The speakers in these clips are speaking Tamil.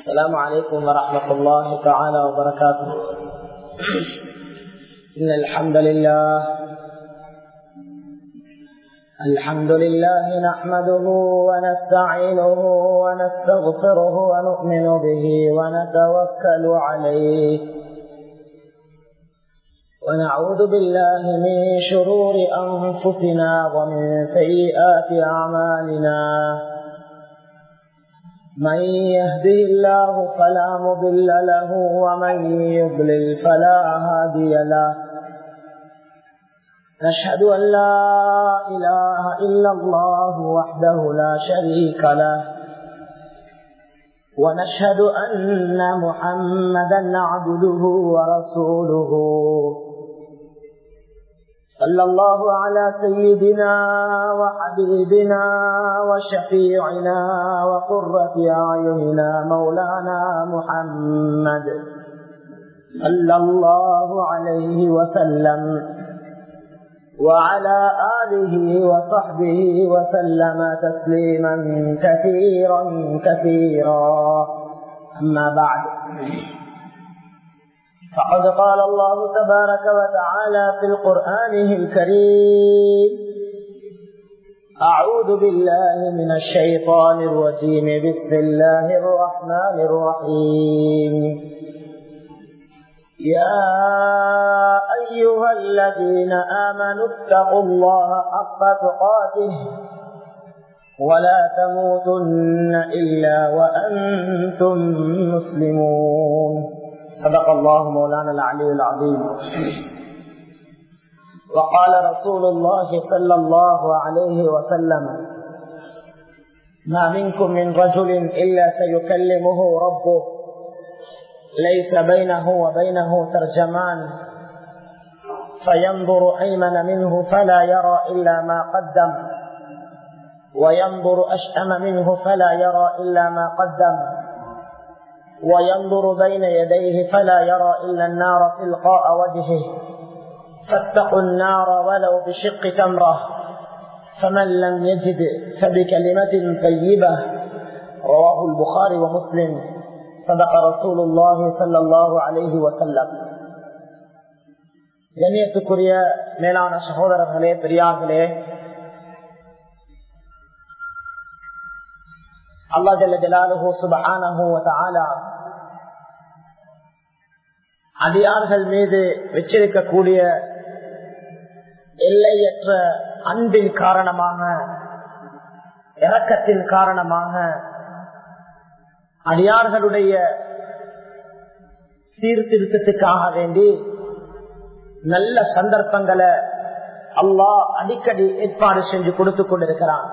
السلام عليكم ورحمة الله تعالى وبركاته إن الحمد لله الحمد لله نحمده ونستعينه ونستغفره ونؤمن به ونتوكل عليه ونعوذ بالله من شرور أنفسنا ومن سيئات أعمالنا من يهده الله فلا مضل له ومن يضلل فلا هادي له نشهد أن لا إله إلا الله وحده لا شريك له ونشهد أن محمدا عبده ورسوله صلى الله على سيدنا وحبيبنا وشفيعنا وقرة أعيننا مولانا محمد صلى الله عليه وسلم وعلى آله وصحبه وسلم تسليما كثيرا كثيرا أما بعد فقد قال الله تبارك وتعالى في القرآن الكريم أعوذ بالله من الشيطان الرجيم بسم الله الرحمن الرحيم يا أيها الذين آمنوا اتقوا الله حق تقاته ولا تموتن إلا وأنتم مسلمون صدق الله مولانا العلي العظيم وقال رسول الله صلى الله عليه وسلم ما منكم من رجل إلا سيكلمه ربه ليس بينه وبينه ترجمان فينظر أيمن منه فلا يرى إلا ما قدم وينظر أشأم منه فلا يرى إلا ما قدم وينظر بين يديه فلا يرى إلا النار تلقاء وجهه فاتقوا النار ولو بشق تمرة فمن لم يجد فبكلمة طيبة رواه البخاري ومسلم صدق رسول الله صلى الله عليه وسلم கண்ணியத்துக்குரிய மேலான சகோதரர்களே பெரியார்களே அல்லா ஜல்ல ஜலாலுஹு சுபஹானஹு வ தஆலா அடியார்கள் மீது வச்சிருக்கக்கூடிய எல்லையற்ற அன்பின் காரணமாக இரக்கத்தின் காரணமாக அடியார்களுடைய சீர்திருத்தத்துக்காக வேண்டி நல்ல சந்தர்ப்பங்களை அல்லாஹ் அடிக்கடி ஏற்பாடு செஞ்சு கொடுத்து கொண்டிருக்கிறான்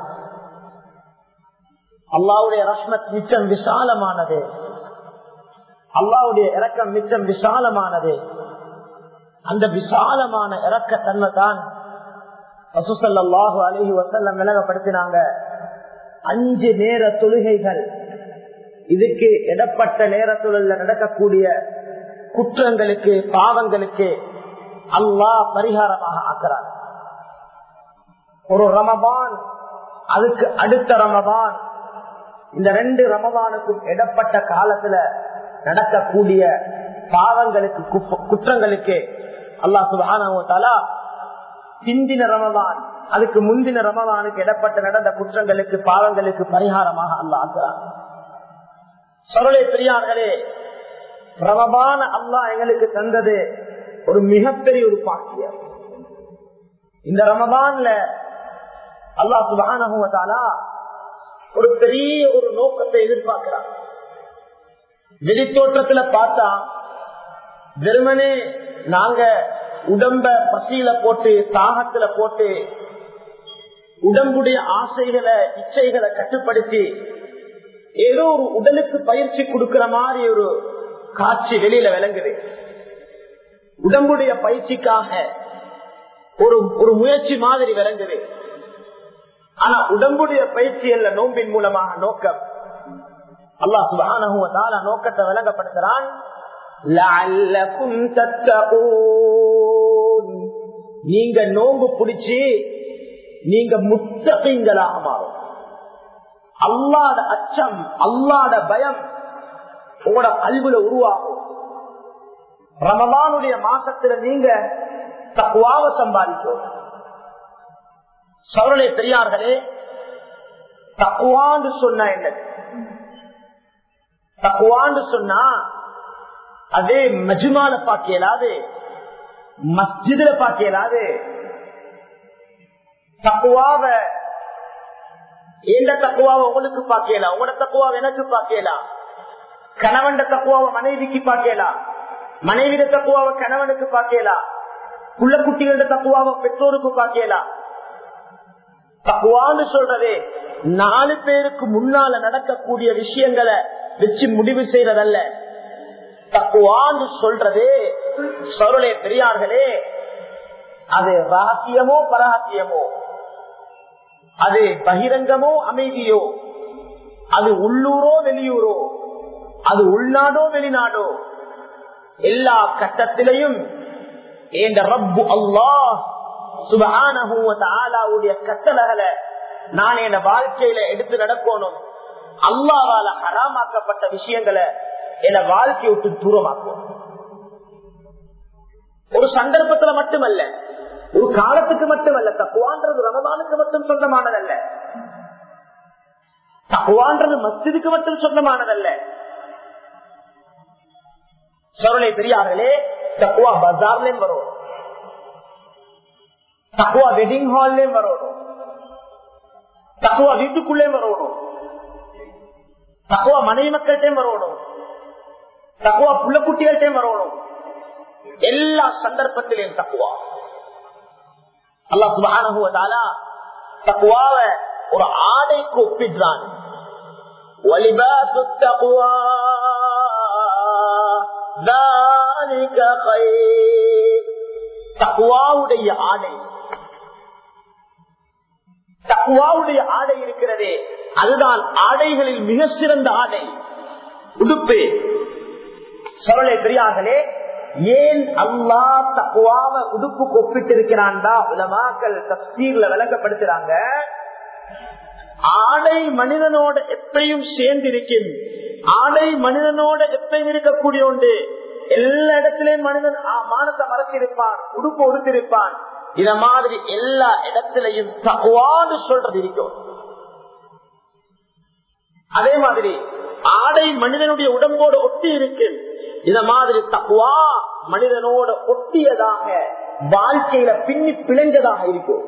அல்லாவுடைய ரஷ்மத் மிச்சம் விசாலமானது அல்லாவுடைய இறக்கம் மிச்சம் விசாலமானது அந்த விசாலமான இறக்க தன்மை தான் வசூசல்லாஹு அலஹி வசல்லம் விலகப்படுத்தினாங்க அஞ்சு நேர தொழுகைகள் இதுக்கு இடப்பட்ட நேரத்துள்ள நடக்கக்கூடிய குற்றங்களுக்கு பாவங்களுக்கு அல்லாஹ் பரிகாரமாக ஆக்குறார் ஒரு ரமபான் அதுக்கு அடுத்த ரமபான் இந்த ரெண்டு ரமபானுக்கும் இடப்பட்ட காலத்துல நடக்கக்கூடிய பாவங்களுக்கு குற்றங்களுக்கு அல்லா சுபானா பிந்தின ரமபான் அதுக்கு முந்தின ரமபானுக்கு இடப்பட்ட நடந்த குற்றங்களுக்கு பாவங்களுக்கு பரிகாரமாக அல்லா ஆக்குறான் சொரலை பெரியார்களே ரமபான அல்லா எங்களுக்கு தந்தது ஒரு மிகப்பெரிய ஒரு பாக்கியம் இந்த ரமபான்ல அல்லா சுபானா ஒரு பெரிய ஒரு நோக்கத்தை எதிர்பார்க்கிறார் வெளித்தோற்றத்துல பார்த்தா வெறுமனே நாங்க உடம்ப பசியில போட்டு தாகத்துல போட்டு உடம்புடைய ஆசைகளை இச்சைகளை கட்டுப்படுத்தி ஏதோ ஒரு உடலுக்கு பயிற்சி கொடுக்கிற மாதிரி ஒரு காட்சி வெளியில விளங்குது உடம்புடைய பயிற்சிக்காக ஒரு ஒரு முயற்சி மாதிரி விளங்குது ஆனா உடம்புடைய பயிற்சி அல்ல நோம்பின் மூலமாக நோக்கம் அல்லா சுபான நோக்கத்தை விளங்கப்படுத்துறான் நீங்க நோம்பு பிடிச்சி நீங்க முத்தகைங்களாக மாறும் அல்லாத அச்சம் அல்லாத பயம் உங்களோட கல்வில உருவாகும் ரமதானுடைய மாசத்துல நீங்க தக்குவாவ சம்பாதிக்கும் சவரலை பெரியார்களே தக்குவான்னு சொன்ன என்ன தக்குவான்னு சொன்னா அதே மஜுமால பாக்கியலாது மஸ்ஜிதுல பாக்கியலாது தக்குவாவ எந்த தக்குவாவை உங்களுக்கு பாக்கலாம் உங்களோட தக்குவாவை எனக்கு பாக்கலாம் கணவன் தக்குவாவை மனைவிக்கு பாக்கலாம் மனைவிட தக்குவாவை கணவனுக்கு பாக்கலாம் புள்ள குட்டிகளோட தக்குவாவை பெற்றோருக்கு பாக்கலாம் தக்குவான்னு சொல்றதே நாலு பேருக்கு முன்னால நடக்கக்கூடிய விஷயங்களை வச்சு முடிவு செய்யறதல்ல தக்குவான்னு சொல்றதே சொருளே பெரியார்களே அது ரகசியமோ பரகசியமோ அது பகிரங்கமோ அமைதியோ அது உள்ளூரோ வெளியூரோ அது உள்நாடோ வெளிநாடோ எல்லா கட்டத்திலையும் என்ற ரப்பு அல்லாஹ் சுபானுடைய கட்டளைகளை நான் என் வாழ்க்கையில எடுத்து நடக்கணும் அல்லாவால ஹராமாக்கப்பட்ட விஷயங்களை என் வாழ்க்கையை விட்டு தூரமாக்கும் ஒரு சந்தர்ப்பத்துல மட்டுமல்ல ஒரு காலத்துக்கு மட்டுமல்ல தக்குவான்றது ரமதானுக்கு மட்டும் சொந்தமானதல்ல தக்குவான்றது மஸ்ஜிதுக்கு மட்டும் சொந்தமானதல்ல சொருளை பெரியார்களே தக்குவா பஜார்லயும் வரும் தக்குவா வெட்டிங் ஹால்லயும் வரணும் தக்குவா வீட்டுக்குள்ளே வரணும் தக்குவா மனைவி மக்கள்கிட்டையும் வரணும் தக்குவா புள்ள குட்டிகள்கிட்டையும் வரணும் எல்லா சந்தர்ப்பத்திலையும் தக்குவா அல்லா சுபானுவதாலா தக்குவாவ ஒரு ஆடைக்கு ஒப்பிடுறான் தக்குவாவுடைய ஆடை தக்குவாவுடைய ஆடை இருக்கிறதே அதுதான் ஆடைகளில் மிக சிறந்த ஆடை உடுப்பு சரளை பெரியார்களே ஏன் அல்லா தக்குவாவ உடுப்பு கொப்பிட்டு இருக்கிறான்டா உலமாக்கள் தஸ்தீர்ல விளங்கப்படுத்துறாங்க ஆடை மனிதனோட எப்பயும் சேர்ந்திருக்கும் ஆடை மனிதனோட எப்பயும் இருக்கக்கூடிய உண்டு எல்லா இடத்திலையும் மனிதன் மானத்தை மறத்திருப்பான் உடுப்பு உடுத்திருப்பான் இத மாதிரி எல்லா இடத்திலையும் தகுவான்னு சொல்றது இருக்கும் அதே மாதிரி ஆடை மனிதனுடைய உடம்போடு ஒட்டி இருக்கு இத மாதிரி தக்குவா மனிதனோட ஒட்டியதாக வாழ்க்கையில பின்னி பிழைஞ்சதாக இருக்கும்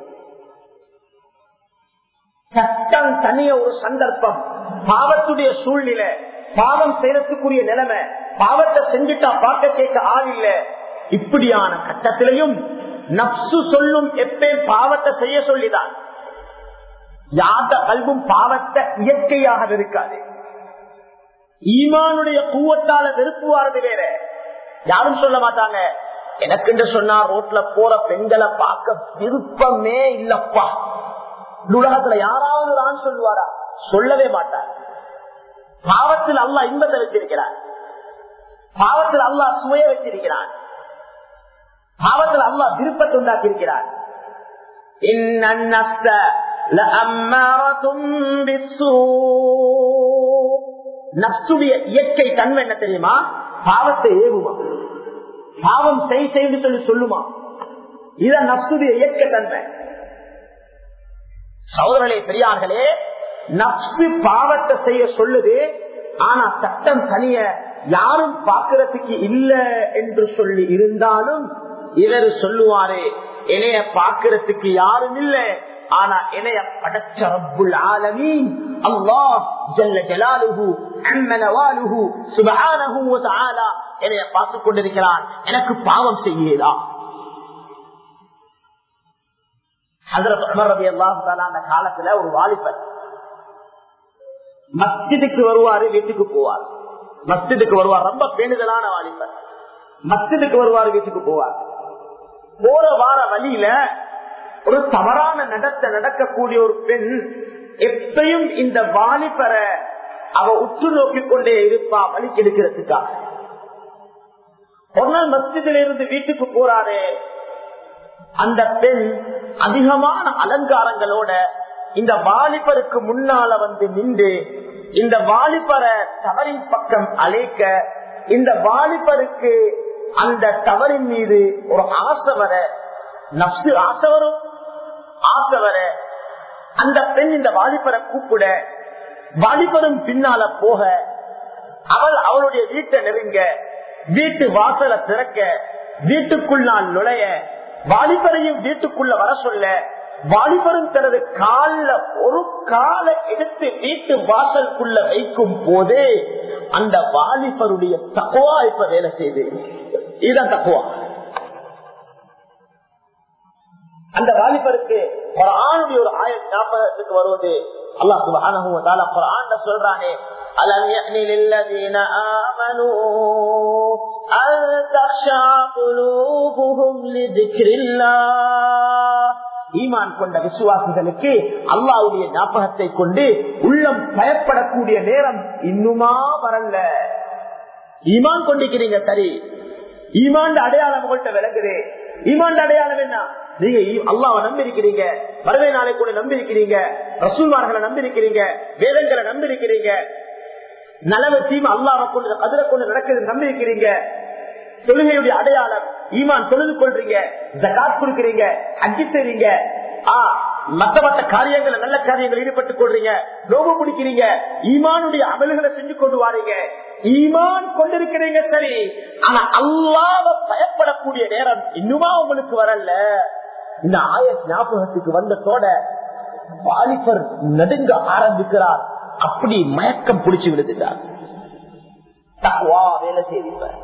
சட்டம் தனிய ஒரு சந்தர்ப்பம் பாவத்துடைய சூழ்நிலை பாவம் செய்யறதுக்குரிய நிலைமை பாவத்தை செஞ்சுட்டா பார்க்க கேட்க ஆள் இல்ல இப்படியான கட்டத்திலையும் நப்சு சொல்லும் எப்பே பாவத்தை செய்ய சொல்லிதான் யாத கல்வும் பாவத்தை இயற்கையாக இருக்காது ஈமானுடைய கூவத்தால வெறுப்புவாரது வேற யாரும் சொல்ல மாட்டாங்க எனக்கு சொன்னா ரோட்ல போற பெண்களை பார்க்க விருப்பமே இல்லப்பா உலகத்துல யாராவது தான் சொல்லுவாரா சொல்லவே மாட்டார் பாவத்தில் அல்லா இன்பத்தை வச்சிருக்கிறார் பாவத்தில் அல்லா சுவைய வச்சிருக்கிறான் பாவத்தில் அல்லா விருப்பத்தை உண்டாக்கி இருக்கிறார் நப்சுடைய இயற்கை தன்மை என்ன தெரியுமா பாவத்தை ஏவுமா பாவம் செய் செய்து சொல்லி சொல்லுமா இத நப்சுடைய இயற்கை தன்மை சோதரர்களே பெரியார்களே நப்சு பாவத்தை செய்ய சொல்லுது ஆனா சட்டம் தனிய யாரும் பார்க்கறதுக்கு இல்ல என்று சொல்லி இருந்தாலும் இவர் சொல்லுவாரு என்னைய பார்க்கறதுக்கு யாரும் இல்ல ஆனா என்னைய படைச்ச ரப்புல் ஆலமீன் அல்லாஹ் ஜல்ல ஜலாலுஹு அம்ம நவாலுஹு சுப்ஹானஹு வ தஆலா என்னைய பார்த்து கொண்டிருக்கிறான் எனக்கு பாவம் செய்யலா ஹஜரத் உமர் ரலியல்லாஹு தஆலா அந்த காலத்துல ஒரு வாலிபர் மஸ்ஜிதுக்கு வருவாரு வீட்டுக்கு போவார் மஸ்ஜிதுக்கு வருவார் ரொம்ப பேணுதலான வாலிபர் மஸ்ஜிதுக்கு வருவார் வீட்டுக்கு போவார் போற வார வழியில ஒரு தவறான நடத்த நடக்கக்கூடிய ஒரு பெண் எப்பயும் இந்த வாலிபரை அவ உற்று நோக்கி கொண்டே இருப்பா வழி கெடுக்கிறதுக்காக ஒரு நாள் மஸ்ஜிதில இருந்து வீட்டுக்கு போறாரு அந்த பெண் அதிகமான அலங்காரங்களோட இந்த வாலிபருக்கு முன்னால வந்து நின்று இந்த வாலிபரை தவறின் பக்கம் அழைக்க இந்த வாலிபருக்கு அந்த தவறின் மீது ஒரு ஆசை வர நப்சு ஆசை வரும் ஆசை வர அந்த பெண் இந்த வாலிபரை கூப்பிட வாலிபரும் பின்னால போக அவள் அவளுடைய வீட்டை நெருங்க வீட்டு வாசலை திறக்க வீட்டுக்குள் நான் நுழைய வாலிபரையும் வீட்டுக்குள்ள வர சொல்ல வாலிபரும் தனது கால ஒரு கால எடுத்து வீட்டு வாசலுக்குள்ள வைக்கும் போதே அந்த வாலிபருடைய தக்குவா இப்ப வேலை செய்து இதுதான் தக்குவா அந்த வாலிபருக்கு ஒரு ஆணுடைய ஒரு ஆய ஞாபகத்துக்கு வருவது அல்லாஹ் சுபஹானஹு வ தஆலா குர்ஆன்ல சொல்றானே அலம் யஹ்னி லில்லதீன ஆமனூ அன் தக்ஷா குலூபுஹும் லிذிக்ரில்லாஹ் ஈமான் கொண்ட விசுவாசிகளுக்கு அல்லாஹ்வுடைய ஞாபகத்தை கொண்டு உள்ளம் பயப்படக்கூடிய நேரம் இன்னுமா வரல ஈமான் கொண்டிருக்கிறீங்க சரி ஈமான் அடையாளம் உங்கள்கிட்ட விளங்குது ஈமான் அடையாளம் என்ன நீங்க அல்லாவை நம்பி இருக்கிறீங்க வரவே நாளை கூட நம்பி இருக்கிறீங்க ரசூல்மார்களை நம்பி இருக்கிறீங்க வேதங்களை நம்பி இருக்கிறீங்க நலவு தீமை அல்லாவை கொண்டு கதிரை கொண்டு நடக்குது நம்பி இருக்கிறீங்க தொழுகையுடைய அடையாளம் ஈமான் தொழுது கொள்றீங்க ஜகாத் கொடுக்கிறீங்க அஜி செய்றீங்க மத்த மத்த காரியங்களை நல்ல காரியங்கள் ஈடுபட்டுக் கொள்றீங்க நோவு பிடிக்கிறீங்க ஈமானுடைய அமல்களை செஞ்சு கொண்டு வாரீங்க ஈமான் கொண்டிருக்கிறீங்க சரி ஆனா அல்லாவ பயப்படக்கூடிய நேரம் இன்னுமா உங்களுக்கு வரல இந்த ஆய ஞாபகத்துக்கு வந்ததோட வாலிபர் நடுங்க ஆரம்பிக்கிறார் அப்படி மயக்கம் பிடிச்சு விடுத்துட்டார் தக்குவா வேலை செய்திருப்பார்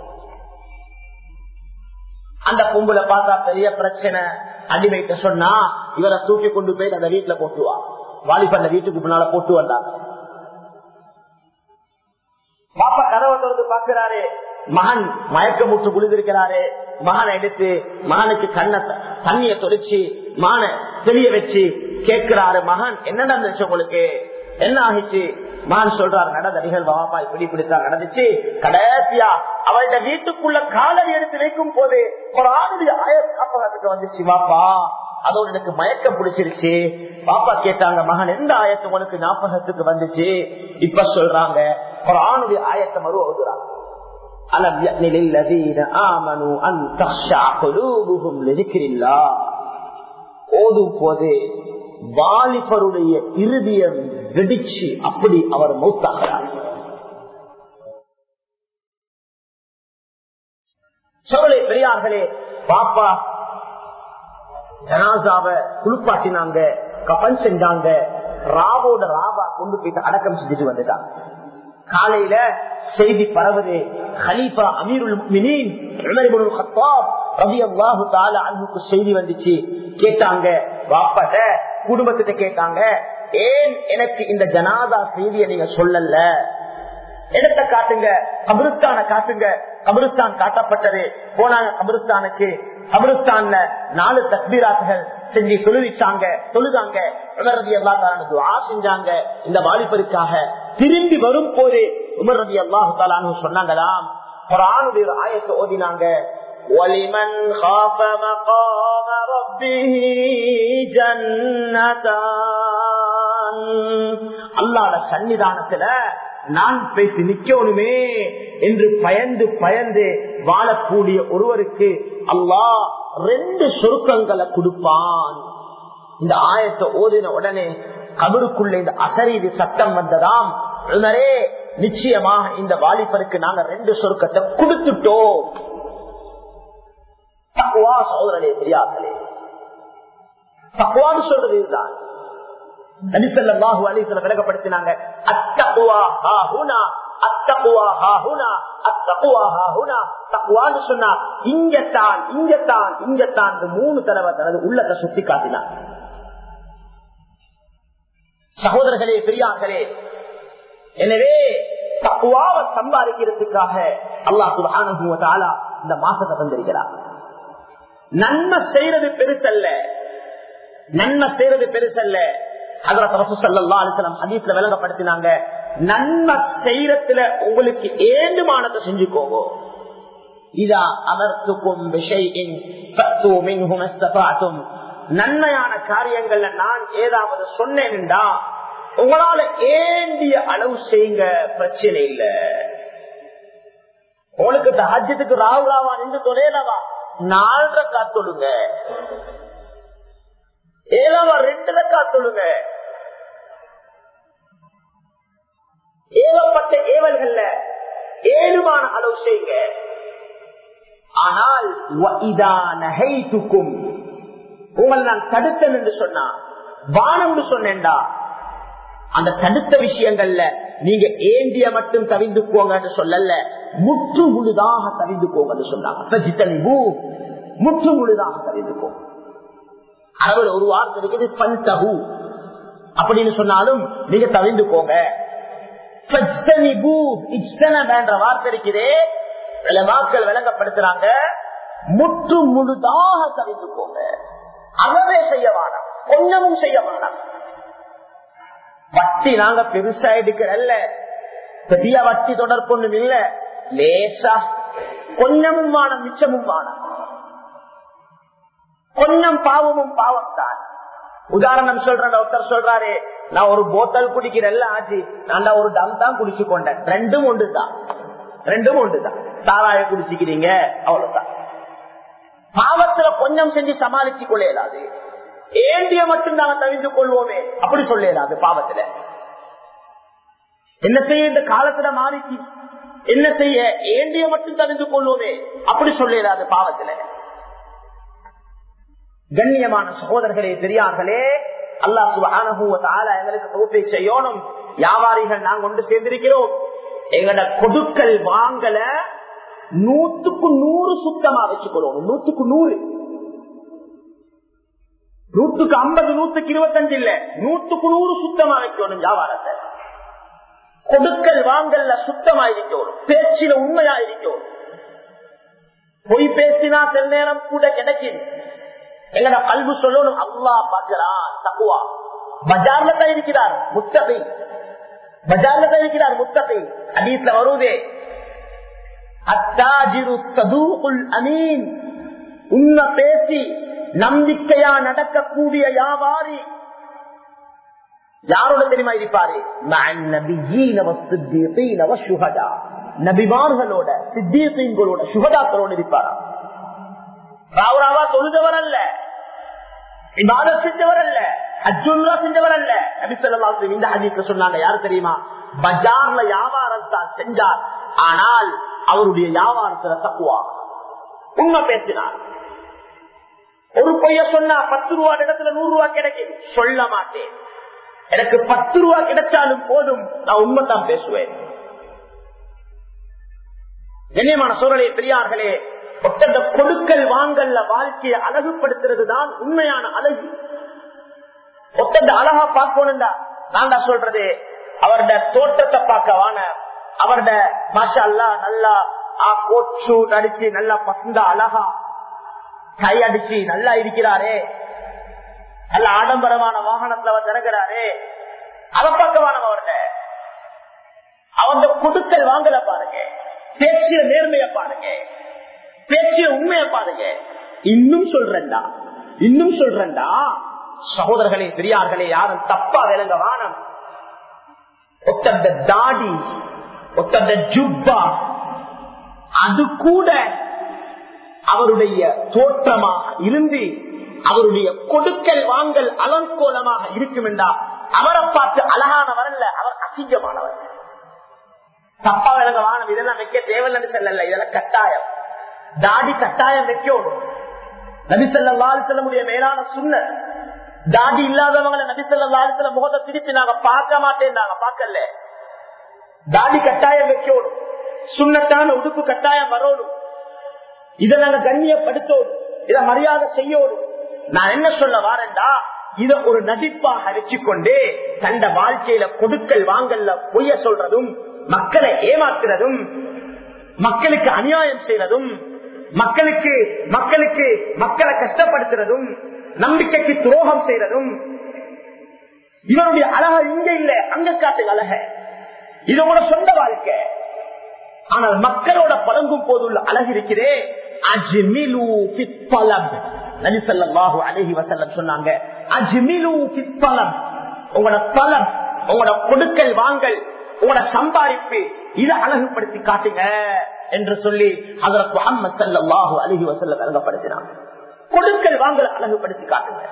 அந்த பொம்புல பார்த்தா பெரிய பிரச்சனை அடி வைக்க சொன்னா இவரை தூக்கி கொண்டு போய் அந்த வீட்டுல போட்டுவா வாலிபர் வீட்டுக்கு பின்னால போட்டு வந்தாங்க பாப்பா கதவை திறந்து பாக்குறாரு மகன் மயக்கம் முற்று குளிந்திருக்கிறாரு மகனை எடுத்து மகனுக்கு கண்ண தண்ணிய தொலைச்சு மகனை தெளிய வச்சு கேட்கிறாரு மகன் என்ன நடந்துச்சு உங்களுக்கு என்ன ஆகிச்சு மகன் சொல்றாரு நடந்த நிகழ்வாப்பா இப்படி இப்படித்தான் நடந்துச்சு கடைசியா அவள்கிட்ட வீட்டுக்குள்ள காலடி எடுத்து வைக்கும் போது ஒரு ஆணுடைய ஆய காப்பகத்துக்கு வந்துச்சு வாப்பா அதோட எனக்கு மயக்கம் பிடிச்சிருச்சு பாப்பா கேட்டாங்க மகன் எந்த ஆயத்து உனக்கு ஞாபகத்துக்கு வந்துச்சு இப்ப சொல்றாங்க ஒரு ஆணுடைய ஆயத்தை மறு ஓதுறாங்க அலம் யக்னிலில்லதீன ஆமனு அன் தக்ஷா குலூபுஹும் லிذிக்ரில்லாஹ் ஓதும் போது வாலிபருடைய இறுதியம் வெடிச்சு அப்படி அவர் மௌத்தாகிறார் சோழலை பெரியார்களே பாப்பா ஜனாசாவ குளிப்பாட்டினாங்க கப்பன் செஞ்சாங்க ராவோட ராவா கொண்டு போயிட்டு அடக்கம் செஞ்சுட்டு வந்துட்டாங்க காலையில செய்தி பரவுது ஹலீஃபா அமீருல் முஃமினீன் உமர் இப்னுல் கத்தாப் ரலியல்லாஹு தஆலா அன்ஹுக்கு செய்தி வந்துச்சு கேட்டாங்க வாப்பாட்ட குடும்பத்திட்ட கேட்டாங்க ஏன் எனக்கு இந்த ஜனாதா செய்தியை நீங்க சொல்லல இடத்தை காட்டுங்க கபிரிஸ்தான காட்டுங்க கபிரிஸ்தான் காட்டப்பட்டது போனாங்க கபிரிஸ்தானுக்கு கபிரிஸ்தான்ல நாலு தக்பீராத்துகள் செஞ்சு தொழுவிச்சாங்க தொழுதாங்க உமரதி அல்லா துவா செஞ்சாங்க இந்த வாலிபருக்காக திரும்பி வரும் போது உமரதி அல்லாஹு தாலானு சொன்னாங்களாம் ஒரு ஆணுடைய ஒரு ஆயத்தை ஓதினாங்க وَلِمَنْ خَافَ مَقَامَ رَبِّهِ جَنَّتَانِ அல்லாஹ்வுடைய சன்னிதானத்துல நான் பேசி நிக்கணுமே என்று பயந்து பயந்து வாழக்கூடிய ஒருவருக்கு அல்லாஹ் ரெண்டு சொருக்கங்களை கொடுப்பான் இந்த ஆயத்தை ஓதின உடனே கபருக்குள்ள இந்த அசரீதி சட்டம் வந்ததாம் உடனே நிச்சயமாக இந்த வாலிபருக்கு நாங்க ரெண்டு சொருக்கத்தை கொடுத்துட்டோம் தக்குவா சோதரனே தெரியாதே தக்குவான்னு சொல்றது இதுதான் நபிசல்லாஹு அலிசல்ல விளக்கப்படுத்தினாங்க அத்தகுவா ஹாஹுனா அத்தகுவா ஹாஹுனா அத்தகுவா ஹாஹுனா தக்குவான்னு சொன்னா இங்கத்தான் இங்கத்தான் இங்கத்தான் மூணு தடவை தனது உள்ளத்தை சுத்தி காட்டினார் சகோதரர்களே பெரியார்களே எனவே தக்குவாவை சம்பாதிக்கிறதுக்காக அல்லாஹ் சுபான இந்த மாசத்தை தந்திருக்கிறார் நன்மை செய்யறது பெருசல்ல நன்மை செய்யறது பெருசல்ல விளங்கப்படுத்தினாங்க நன்மை செய்யறதுல உங்களுக்கு ஏண்டுமானத்தை செஞ்சுக்கோங்க இதா அமர்த்துக்கும் விஷயம் நன்மையான காரியங்கள்ல நான் ஏதாவது சொன்னேன்டா உங்களால ஏண்டிய அளவு செய்யுங்க பிரச்சனை இல்ல உங்களுக்கு தஹஜத்துக்கு ராவுலாவா நின்று தொலைலவா நாலரை காத்தொழுங்க ஏழாவா ரெண்டுல காத்தொழுங்க ஏவப்பட்ட ஏவல்கள்ல ஏழுமான அளவு செய்யுங்க ஆனால் உங்களை நான் தடுத்தேன் என்று சொன்னா வானம் சொன்னேன்டா அந்த தடுத்த விஷயங்கள்ல நீங்க ஏந்திய மட்டும் தவிந்துக்கோங்க சொல்லல முற்று முழுதாக தவிந்துக்கோங்க சொன்னாங்க முற்று முழுதாக தவிந்துக்கோங்க அளவில் ஒரு வார்த்தை இருக்குது பந்தகு அப்படின்னு சொன்னாலும் நீங்க தவிந்துக்கோங்க என்ற வார்த்தை இருக்கிறே மக்கள் விளங்கப்படுத்துறாங்க முற்று முழுதாக தவிந்துக்கோங்க அறவே செய்ய வேணாம் கொஞ்சமும் செய்ய வேணாம் வட்டி நாங்க பெருசா எடுக்கிறல்ல பெரிய வட்டி தொடர்பொண்ணும் இல்ல லேசா கொஞ்சமும் வானம் மிச்சமும் வானம் கொஞ்சம் பாவமும் பாவம் தான் உதாரணம் சொல்றேன் ஒருத்தர் சொல்றாரு நான் ஒரு போத்தல் குடிக்கிறல்ல ஆச்சு நான் ஒரு டம் தான் குடிச்சு கொண்டேன் ரெண்டும் ஒன்று தான் ரெண்டும் ஒன்று தான் சாராய குடிச்சுக்கிறீங்க அவ்வளவுதான் பாவத்துல கொஞ்சம் செஞ்சு சமாளிச்சு கொள்ள இயலாது ஏண்டிய மட்டும் நாங்க தவிர்த்து கொள்வோமே அப்படி சொல்ல இயலாது பாவத்துல என்ன செய்ய இந்த காலத்துல மாறிச்சு என்ன செய்ய ஏண்டிய மட்டும் தவிர்த்து கொள்வோமே அப்படி சொல்ல இயலாது பாவத்துல கண்ணியமான சகோதரர்களே பெரியார்களே அல்லா சுபான எங்களுக்கு தொகுப்பை செய்யணும் வியாபாரிகள் நாங்க கொண்டு சேர்ந்திருக்கிறோம் எங்களோட கொடுக்கல் வாங்கல நூத்துக்கு நூறு சுத்தமா வச்சுக்கொள்ளணும் நூத்துக்கு நூறு நூத்துக்கு ஐம்பது நூத்துக்கு இருபத்தஞ்சு இல்ல நூத்துக்கு நூறு சுத்தமா வைக்கணும் வியாபாரத்தை கொடுக்கல் வாங்கல்ல சுத்தமா இருக்கணும் பேச்சில உண்மையா இருக்கணும் பொய் பேசினா சில நேரம் கூட கிடைக்கும் எங்கட கல்வி சொல்லணும் அல்லா பாக்குறான் தக்குவா பஜார்ல தான் இருக்கிறார் முத்தகை பஜார்ல தான் இருக்கிறார் முத்தகை அதீஸ்ல வருவதே அத்தாஜிரு சதூகுல் அமீன் உண்மை பேசி நம்பிக்கையா நடக்கக்கூடிய வியாபாரி யாரோட தெரியுமா இருப்பாரு நபிமார்களோட சித்தீர்களோட சுகதாக்களோட இருப்பாரா ராவராவா தொழுதவர் அல்ல இபாத செஞ்சவர் அல்ல அஜுல்லா செஞ்சவர் அல்ல நபிசல்லாத்து இந்த ஹதீஸ்ல சொன்னாங்க யாரு தெரியுமா பஜார்ல வியாபாரம் தான் செஞ்சார் ஆனால் அவருடைய வியாபாரத்துல தக்குவா உண்மை பேசினார் ஒரு பொய்ய சொன்னா பத்து ரூபா இடத்துல நூறு ரூபா கிடைக்கும் சொல்ல மாட்டேன் எனக்கு பத்து ரூபா கிடைச்சாலும் போதும் நான் உண்மைத்தான் பேசுவேன் கண்ணியமான சூழலே பெரியார்களே ஒத்தந்த கொடுக்கல் வாங்கல்ல வாழ்க்கையை அழகுபடுத்துறது தான் உண்மையான அழகு ஒத்தந்த அழகா பார்க்கணும்டா நான் தான் சொல்றது அவருடைய தோட்டத்தை பார்க்கவான அவருடைய மாஷா அல்லா நல்லா கோச்சு நடிச்சு நல்லா பசந்தா அழகா கை அடிச்சு நல்லா இருக்கிறாரே நல்ல ஆடம்பரமான வாகனத்துல அவர் திறக்கிறாரே அதை பார்க்கவான அவர்கிட்ட அவங்க கொடுக்கல் வாங்கல பாருங்க பேச்சிய நேர்மைய பாருங்க பேச்சிய உண்மைய பாருங்க இன்னும் சொல்றேன்டா இன்னும் சொல்றேன்டா சகோதரர்களே பெரியார்களே யாரும் தப்பா விளங்க வானம் ஒத்தந்த தாடி ஒத்தந்த ஜுப்பா அது கூட அவருடைய தோற்றமாக இருந்து அவருடைய கொடுக்கல் வாங்கல் அலங்கோலமாக இருக்கும் என்றால் அவரை பார்த்து அழகானவர் அல்ல அவர் அசிங்கமானவர் தப்பா விளங்க வானம் இதெல்லாம் வைக்க தேவையில்லைன்னு சொல்லல இதெல்லாம் கட்டாயம் தாடி கட்டாயம் வைக்கணும் நபிசல்லால் செல்லமுடைய மேலான சுண்ண தாடி இல்லாதவங்களை நபிசல்லால் செல்ல முகத்தை திருப்பி நாங்க பார்க்க மாட்டேன் நாங்க பார்க்கல தாடி கட்டாயம் வைக்கணும் சுண்ணத்தான உடுப்பு கட்டாயம் வரணும் இதை நாங்க கண்ணியப்படுத்தோம் இதை மரியாதை செய்யணும் நான் என்ன சொல்ல வாரேன்டா இத ஒரு நடிப்பாக வச்சுக்கொண்டு தந்த வாழ்க்கையில கொடுக்கல் வாங்கல்ல பொய்ய சொல்றதும் மக்களை ஏமாத்துறதும் மக்களுக்கு அநியாயம் செய்யறதும் மக்களுக்கு மக்களுக்கு மக்களை கஷ்டப்படுத்துறதும் நம்பிக்கைக்கு துரோகம் செய்யறதும் இவனுடைய அழக இங்க இல்ல அங்க காட்டு அழக இது கூட சொந்த வாழ்க்கை ஆனால் மக்களோட பழங்கும் போதுள்ள அழகு இருக்கிறே அஜ்மிலு பிற்பலப் நபிசல்லாஹு அலஹி வசல்லம் சொன்னாங்க அஜ்மிலு பிற்பலம் உங்களோட பலம் உங்களோட கொடுக்கல் வாங்கல் உங்களோட சம்பாதிப்பு இதை அழகுபடுத்தி காட்டுங்க என்று சொல்லி அதற்கு முகமது சல்லாஹு அழகி வசல்ல விளங்கப்படுத்தினாங்க கொடுக்கல் வாங்கல் அழகுபடுத்தி காட்டுங்க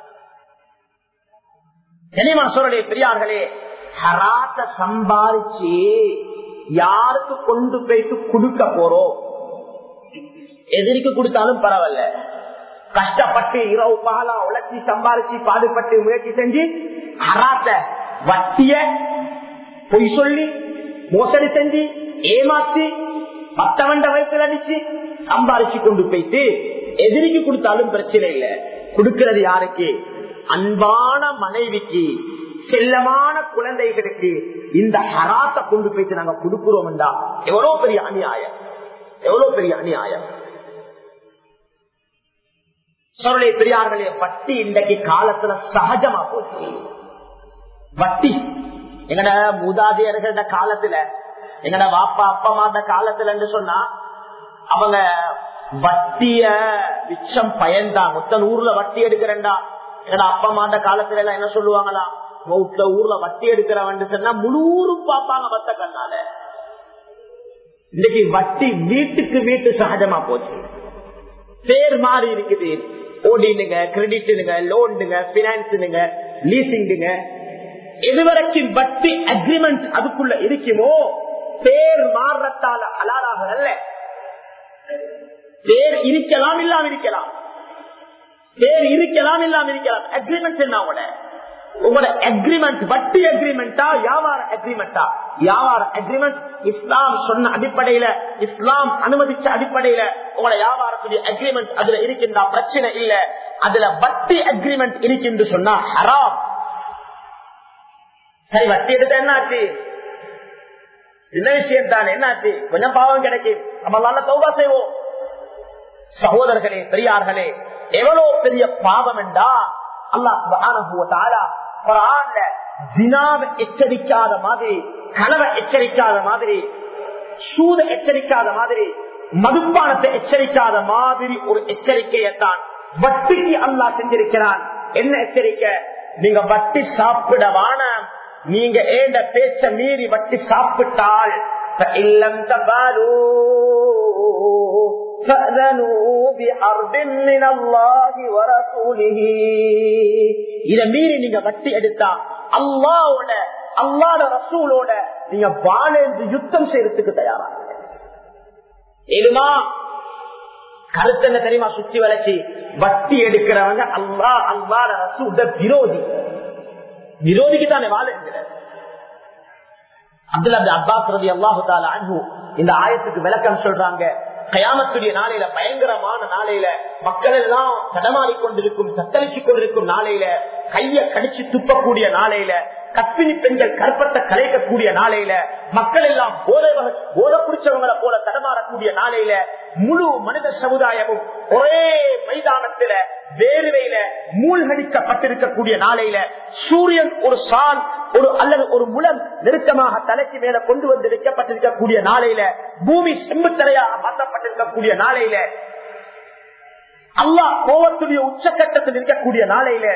கனிமா சூழலே பெரியார்களே ஹராத்த சம்பாதிச்சு யாருக்கு கொண்டு போயிட்டு கொடுக்க போறோம் எதிரிக்கு கொடுத்தாலும் பரவாயில்ல கஷ்டப்பட்டு இரவு பகலா உழைச்சி சம்பாதிச்சு பாடுபட்டு முயற்சி செஞ்சு ஹராத்த வட்டிய பொய் சொல்லி மோசடி செஞ்சு ஏமாத்தி மத்தவண்ட வயிற்றுல அடிச்சு சம்பாதிச்சு கொண்டு போயிட்டு எதிரிக்கு கொடுத்தாலும் பிரச்சனை இல்லை கொடுக்கிறது யாருக்கு அன்பான மனைவிக்கு செல்லமான குழந்தைகளுக்கு இந்த ஹராத்தை கொண்டு போயிட்டு நாங்க கொடுக்கிறோம் என்றா எவ்வளவு பெரிய அநியாயம் எவ்வளவு பெரிய அநியாயம் சொல்லே பெரியார்களே வட்டி இன்றைக்கு காலத்துல சகஜமா போச்சு வட்டி எங்கட மூதாதையர்கள காலத்துல எங்கட வாப்பா அப்பா மாத காலத்துல சொன்னா அவங்க வட்டிய மிச்சம் பயன்தான் மொத்த ஊர்ல வட்டி எடுக்கிறேன்டா எங்கட அப்பா மாத காலத்துல எல்லாம் என்ன சொல்லுவாங்களா மௌத்த ஊர்ல வட்டி எடுக்கிறவன் சொன்னா முழு ஊரும் பாப்பாங்க மத்த கண்ணால இன்னைக்கு வட்டி வீட்டுக்கு வீட்டு சகஜமா போச்சு பேர் மாறி இருக்குது ஓடினுங்க கிரெடிட்டுங்க லோனுங்க பினான்ஸுங்க லீசிங்குங்க எதுவரைக்கும் வட்டி அக்ரிமெண்ட் அதுக்குள்ள இருக்குமோ பேர் மாறுறத்தால அலாராக அல்ல பேர் இருக்கலாம் இல்லாம இருக்கலாம் பேர் இருக்கலாம் இல்லாம இருக்கலாம் அக்ரிமெண்ட் என்ன உங்களோட உங்களோட அக்ரிமெண்ட் வட்டி அக்ரிமெண்டா வியாபார அக்ரிமெண்டா வியாபார அக்ரிமெண்ட் இஸ்லாம் சொன்ன அடிப்படையில இஸ்லாம் அனுமதிச்ச அடிப்படையில உங்களோட வியாபாரத்துடைய அக்ரிமெண்ட் அதுல இருக்கின்றா பிரச்சனை இல்ல அதுல வட்டி அக்ரிமெண்ட் இருக்கின்ற சொன்னா ஹராம் சரி வட்டி எடுத்த என்னாச்சு சின்ன விஷயம் தான் என்னாச்சு கொஞ்சம் பாவம் கிடைக்கும் நம்மளால தௌபா செய்வோம் சகோதரர்களே பெரியார்களே எவ்வளவு பெரிய பாவம் என்றா அல்லாஹ் தினாவை எச்சரிக்காத மாதிரி கனவை எச்சரிக்காத மாதிரி சூத எச்சரிக்காத மாதிரி மதுப்பானத்தை எச்சரிக்காத மாதிரி ஒரு எச்சரிக்கையத்தான் வட்டிக்கு அல்லாஹ் செஞ்சிருக்கிறான் என்ன எச்சரிக்கை நீங்க வட்டி சாப்பிடவான நீங்க ஏண்ட பேச்ச மீறி வட்டி சாப்பிட்டால் இல்லம் தபாலூ இத மீறி நீங்க வட்டி எடுத்தா அல்லாவோட அல்லாத ரசூலோட நீங்க வாழ்ந்து யுத்தம் செய்யறதுக்கு தயாரா ஏழுமா கருத்து என்ன தெரியுமா சுத்தி வளர்ச்சி வட்டி எடுக்கிறவங்க அல்லா அல்லாத ரசூட விரோதி விரோதிக்கு தானே வாழ அப்துல் அப்து அப்பாஸ் ரதி அல்லாஹு தாலா அன்பு இந்த ஆயத்துக்கு விளக்கம் சொல்றாங்க கயாமத்துடைய நாளையில பயங்கரமான நாளையில மக்கள் எல்லாம் தடமாறி கொண்டிருக்கும் தத்தளிச்சு கொண்டிருக்கும் நாளையில கைய கடிச்சு துப்பக்கூடிய நாளையில கற்பிணி பெண்கள் கற்பத்தை கலைக்கக்கூடிய நாளையில மக்கள் எல்லாம் போதை போதை குடிச்சவங்களை போல தடமாறக்கூடிய நாளையில முழு மனித சமுதாயமும் ஒரே மைதானத்தில வேர்வையில மூழ்கடிக்கப்பட்டிருக்கக்கூடிய நாளையில சூரியன் ஒரு சான் ஒரு அல்லது ஒரு முலம் நெருக்கமாக தலைக்கு மேல கொண்டு வந்து வைக்கப்பட்டிருக்கக்கூடிய நாளையில பூமி செம்புத்தரையாக மாற்றப்பட்டிருக்கக்கூடிய நாளையில அல்லாஹ் கோவத்துடைய உச்சக்கட்டத்தில் இருக்கக்கூடிய நாளையில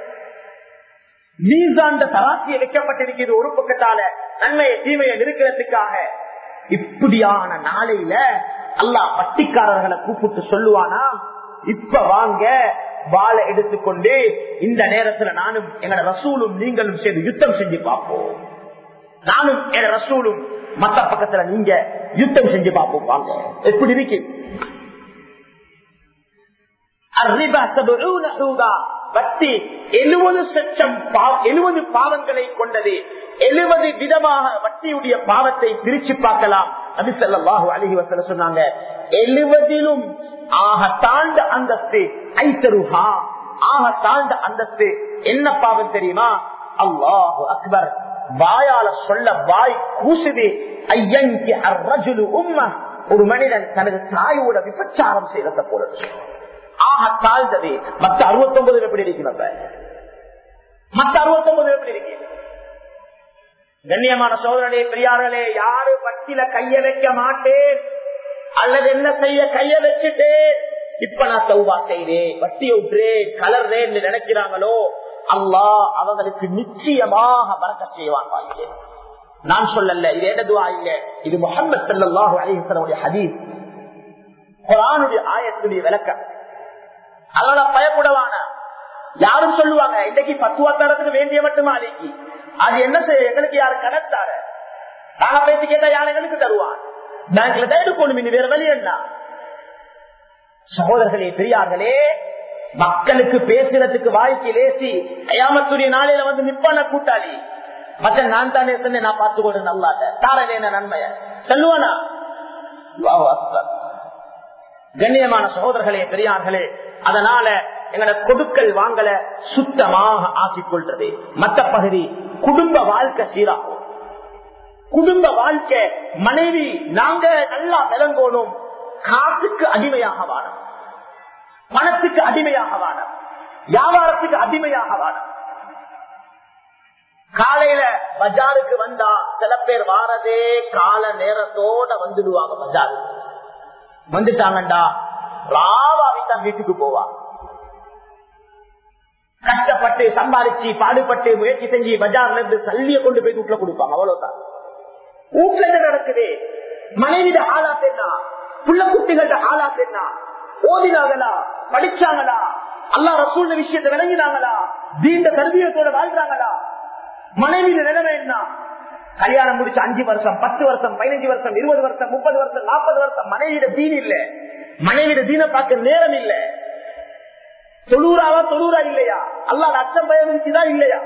மீசாண்ட தராசிய வைக்கப்பட்டிருக்கிறது ஒரு பக்கத்தால நன்மையை தீமையை நிறுக்கிறதுக்காக இப்படியான நாளையில அல்லாஹ் பட்டிக்காரர்களை கூப்பிட்டு சொல்லுவானா இப்ப வாங்க வாழை எடுத்துக்கொண்டு இந்த நேரத்துல நானும் எங்களோட ரசூலும் நீங்களும் சேர்ந்து யுத்தம் செஞ்சு பார்ப்போம் நானும் என் ரசூலும் மத்த பக்கத்துல நீங்க யுத்தம் செஞ்சு பார்ப்போம் வாங்க எப்படி இருக்கு வட்டி எழுபது சட்சம் எழுபது பாவங்களை கொண்டது எழுபது விதமாக வட்டியுடைய பாவத்தை பிரிச்சு பார்க்கலாம் அது செல்லாஹு அழகி வசல சொன்னாங்க எழுபதிலும் ஆக தாழ்ந்த அந்தஸ்து ஐத்தருஹா ஆக தாழ்ந்த அந்தஸ்து என்ன பாவம் தெரியுமா அல்லாஹு அக்பர் வாயால சொல்ல வாய் கூசுது ஐயங்கி அர்ரஜுலு உம்ம ஒரு மனிதன் தனது தாயோட விபச்சாரம் செய்யறத போல ஆக தாழ்ந்தது மத்த அறுபத்தி ஒன்பது எப்படி இருக்கிறத மத்த அறுபத்தி ஒன்பது எப்படி இருக்கு கண்ணியமான சோதரனே பெரியார்களே யாரு வட்டில கைய வைக்க மாட்டேன் அல்லது என்ன செய்ய கைய வச்சுட்டேன் இப்ப நான் சௌபா செய்தேன் வட்டி விட்டுறேன் கலர்றேன் நினைக்கிறாங்களோ அல்லாஹ் அவங்களுக்கு நிச்சயமாக பறக்க செய்வான் வாழ்க்கை நான் சொல்லல இது என்ன துவா இல்ல இது முகமது சல்லாஹூ அலிஹனுடைய ஹதீஸ் குரானுடைய ஆயத்துடைய விளக்கம் அதனால பயப்படவான யாரும் சொல்லுவாங்க இன்னைக்கு பத்துவா தரத்துக்கு வேண்டிய மட்டுமா அன்னைக்கு அது என்ன செய்ய எங்களுக்கு யாரு கடத்தார நாங்க பேசி கேட்டா யார் எங்களுக்கு தருவான் பேங்க்ல தான் எடுக்கணும் இனி வேற வழி என்ன சகோதரர்களே பெரியார்களே மக்களுக்கு பேசுறதுக்கு வாய்க்கு லேசி அயாமத்துடைய நாளையில வந்து நிப்பான கூட்டாளி மற்ற நான் தானே சொன்னேன் நான் பார்த்து கொண்டு நல்லாட்ட தாரலேன நன்மைய சொல்லுவானா கண்ணியமான சகோதரர்களே பெரியார்களே அதனால எங்களை கொடுக்கல் வாங்கல சுத்தமாக ஆக்கிக் கொள்றது மற்ற பகுதி குடும்ப வாழ்க்கை சீராகும் குடும்ப வாழ்க்கை மனைவி நாங்க நல்லா விளங்கணும் காசுக்கு அடிமையாக வாடும் பணத்துக்கு அடிமையாக வாடும் வியாபாரத்துக்கு அடிமையாக வாடும் காலையில பஜாருக்கு வந்தா சில பேர் வாரதே கால நேரத்தோட வந்துடுவாங்க பஜாருக்கு வந்துட்டாங்கண்டா ராவாவித்தான் வீட்டுக்கு போவா கஷ்டப்பட்டு சம்பாதிச்சு பாடுபட்டு முயற்சி செஞ்சு பஜார்ல இருந்து சல்லிய கொண்டு போய் வீட்டுல கொடுப்பாங்க அவ்வளவுதான் வீட்டுல என்ன நடக்குது மனைவிட ஆளாத்து என்ன புள்ள குட்டிகள ஆளாத்து என்ன ஓதினாங்களா படிச்சாங்களா அல்லா ரசூல் விஷயத்தை விளங்கினாங்களா தீண்ட கல்வியத்தோட வாழ்றாங்களா மனைவியில நிலைமை என்ன கல்யாணம் முடிச்சு அஞ்சு வருஷம் பத்து வருஷம் பதினஞ்சு வருஷம் இருபது வருஷம் முப்பது வருஷம் நாற்பது வருஷம் மனைவியிட தீன் இல்ல மனைவியிட தீன பார்க்க நேரம் இல்ல தொழுறாவா தொழுறா இல்லையா அல்லாத அச்சம் பயம் இருக்குதா இல்லையா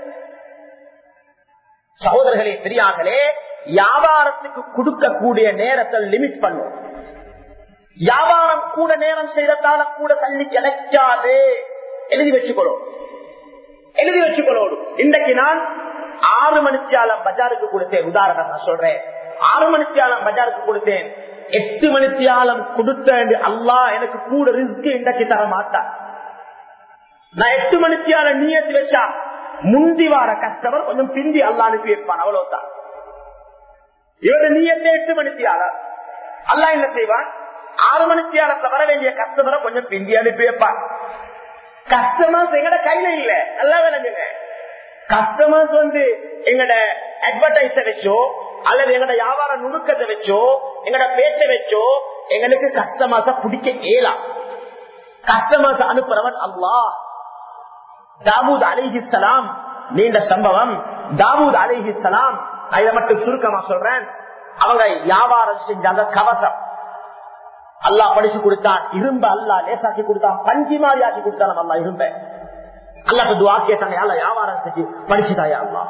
சகோதரர்களே பெரியார்களே வியாபாரத்துக்கு கொடுக்கக்கூடிய நேரத்தை லிமிட் பண்ணும் வியாபாரம் கூட நேரம் செய்யறதால கூட தள்ளி கிடைக்காது எழுதி வச்சுக்கணும் எழுதி வச்சுக்கணும் இன்றைக்கு நான் ஆறு மணித்தியாலம் பஜாருக்கு கொடுத்தேன் உதாரணம் நான் சொல்றேன் ஆறு மணித்தியாலம் பஜாருக்கு கொடுத்தேன் எட்டு மணித்தியாலம் கொடுத்த அல்லா எனக்கு கூட ரிஸ்க் இன்றைக்கு தர மாட்டான் நான் எட்டு மணித்தியால நீயத்து வச்சா முந்தி வார கஸ்டமர் கொஞ்சம் பிந்தி அல்லா அனுப்பி வைப்பான் அவ்வளவுதான் இவரு நீயத்தை எட்டு மணித்தியாளர் அல்லா என்ன செய்வான் ஆறு மணித்தியாலத்துல வர வேண்டிய கஸ்டமரை கொஞ்சம் பிந்தி அனுப்பி வைப்பான் கஸ்டமர்ஸ் எங்கட கையில இல்ல நல்லா விளங்குங்க கஸ்டமர்ஸ் வந்து எங்கட அட்வர்டைஸ வச்சோ அல்லது எங்கட வியாபார நுணுக்கத்தை வச்சோ எங்கட பேச்ச வச்சோ எங்களுக்கு கஸ்டமர்ஸ பிடிக்க இயலாம் கஸ்டமர்ஸ் அனுப்புறவன் அல்லா தாவூத் அலிஹிஸ்லாம் நீண்ட சம்பவம் தாவூத் அலிஹிஸ்லாம் இதை மட்டும் சுருக்கமா சொல்றேன் அவங்க வியாபாரம் செஞ்சாங்க கவசம் அல்லா படிச்சு கொடுத்தான் இரும்ப அல்லா லேசாக்கி கொடுத்தான் பஞ்சி மாதிரி ஆக்கி கொடுத்தான் அல்லா இரும்ப அல்லாக்கு துவா கேட்டாங்க அல்ல வியாபாரம் செஞ்சு படிச்சுதாயா அல்லா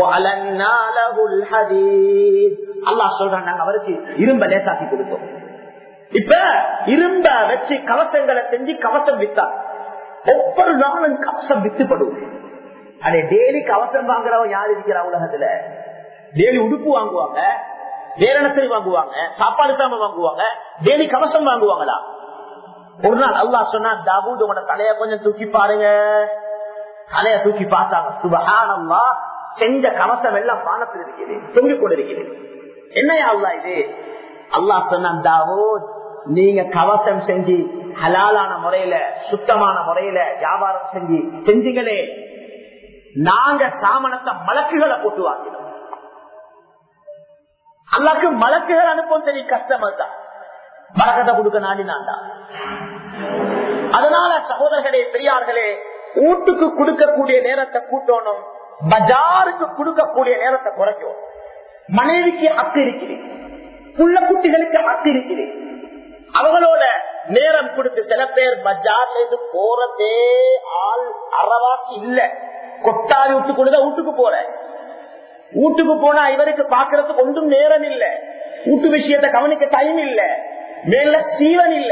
அல்லா சொல்றாங்க நாங்க அவருக்கு இரும்ப லேசாக்கி கொடுத்தோம் இப்ப இரும்ப வச்சு கவசங்களை செஞ்சு கவசம் வித்தார் ஒவ்வொரு நாளும் கவசம் வித்துப்படும் அதே டெய்லி கவசம் வாங்குறவன் யார் இருக்கிறா உலகத்துல டெய்லி உடுப்பு வாங்குவாங்க வேரணசரி வாங்குவாங்க சாப்பாடு சாம வாங்குவாங்க டெய்லி கவசம் வாங்குவாங்களா ஒரு நாள் அல்லா சொன்னா தாபூத் உங்களோட தலைய கொஞ்சம் தூக்கி பாருங்க தலைய தூக்கி பார்த்தாங்க சுபகானம்மா செஞ்ச கவசம் எல்லாம் பானத்தில் இருக்குது தொங்கிக் கொண்டிருக்கிறது என்னையா அல்லா இது அல்லாஹ் சொன்னான் தாவூத் நீங்க கவசம் செஞ்சு ஹலாலான முறையில சுத்தமான முறையில வியாபாரம் செஞ்சு செஞ்சீங்களே நாங்க சாமனத்தை மலக்குகளை போட்டு வாங்கினோம் அல்லாக்கு மலக்குகள் அனுப்பவும் சரி கஷ்டமர் தான் மலக்கத்தை கொடுக்க நாடினான் தான் அதனால சகோதரர்களே பெரியார்களே வீட்டுக்கு கொடுக்கக்கூடிய நேரத்தை கூட்டணும் பஜாருக்கு கொடுக்கக்கூடிய நேரத்தை குறைக்கும் மனைவிக்கு ஹக்கு இருக்குது புள்ள குட்டிகளுக்கு ஹக்கு இருக்குது அவங்களோட நேரம் கொடுத்து சில பேர் பஜார்ல இருந்து போறதே ஆள் அறவாசி இல்ல கொட்டாரி விட்டு கொடுத்தா வீட்டுக்கு போற வீட்டுக்கு போனா இவருக்கு பாக்குறதுக்கு ஒன்றும் நேரம் இல்ல வீட்டு விஷயத்தை கவனிக்க டைம் இல்ல மேல சீவன் இல்ல